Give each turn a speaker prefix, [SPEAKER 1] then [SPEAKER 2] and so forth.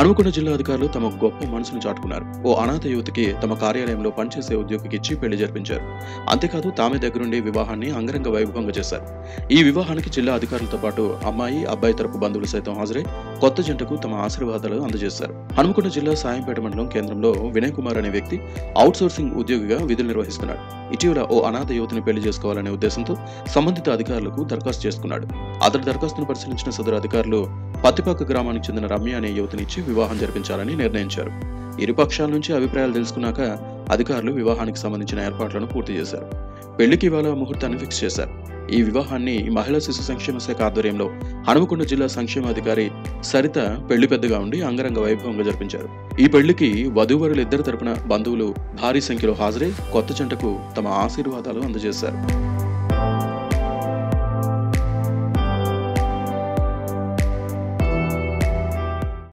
[SPEAKER 1] హనుమకొండ జిల్లా అధికారులు తమ గొప్ప మనసును చాటుకున్నారు ఓ అనాథ యువతికి తమ కార్యాలయంలో పనిచేసే ఉద్యోగికి ఇచ్చి పెళ్లి జరిపించారు అంతేకాదు తామే దగ్గరుండి వివాహాన్ని అంగరంగ వైభవంగా చేశారు ఈ వివాహానికి జిల్లా అధికారులతో పాటు అమ్మాయి అబ్బాయి తరపు బంధువులు సైతం హాజరై కొత్త జంటకు తమ ఆశీర్వాదాలు అందజేశారు హనుమకొండ జిల్లా సాయంపేట మండలం కేంద్రంలో వినయ్ కుమార్ అనే వ్యక్తి అవుట్ సోర్సింగ్ ఉద్యోగిగా విధులు నిర్వహిస్తున్నాడు ఇటీవల ఓ అనాథ యువతిని పెళ్లి చేసుకోవాలనే ఉద్దేశంతో సంబంధిత అధికారులకు దరఖాస్తు చేసుకున్నాడు అతడి దరఖాస్తును పరిశీలించిన సదరు అధికారులు పత్తిపాక గ్రామానికి చెందిన రమ్య అనే యువతినిచ్చి వివాహం జరిపించాలని నిర్ణయించారు ఇరు పక్షాల నుంచి అభిప్రాయాలు తెలుసుకున్నాక అధికారులు వివాహానికి సంబంధించిన ఏర్పాట్లను పూర్తి చేశారు పెళ్లికి ఇవాళ ముహూర్తాన్ని ఫిక్స్ చేశారు ఈ వివాహాన్ని మహిళా శిశు సంక్షేమ శాఖ ఆధ్వర్యంలో హనుమకొండ జిల్లా సంక్షేమాధికారి సరిత పెళ్లి పెద్దగా ఉండి అంగరంగ వైభవంగా జరిపించారు ఈ పెళ్లికి వధూవరులు ఇద్దరు తరపున బంధువులు భారీ సంఖ్యలో హాజరై కొత్త జంటకు తమ ఆశీర్వాదాలు అందజేశారు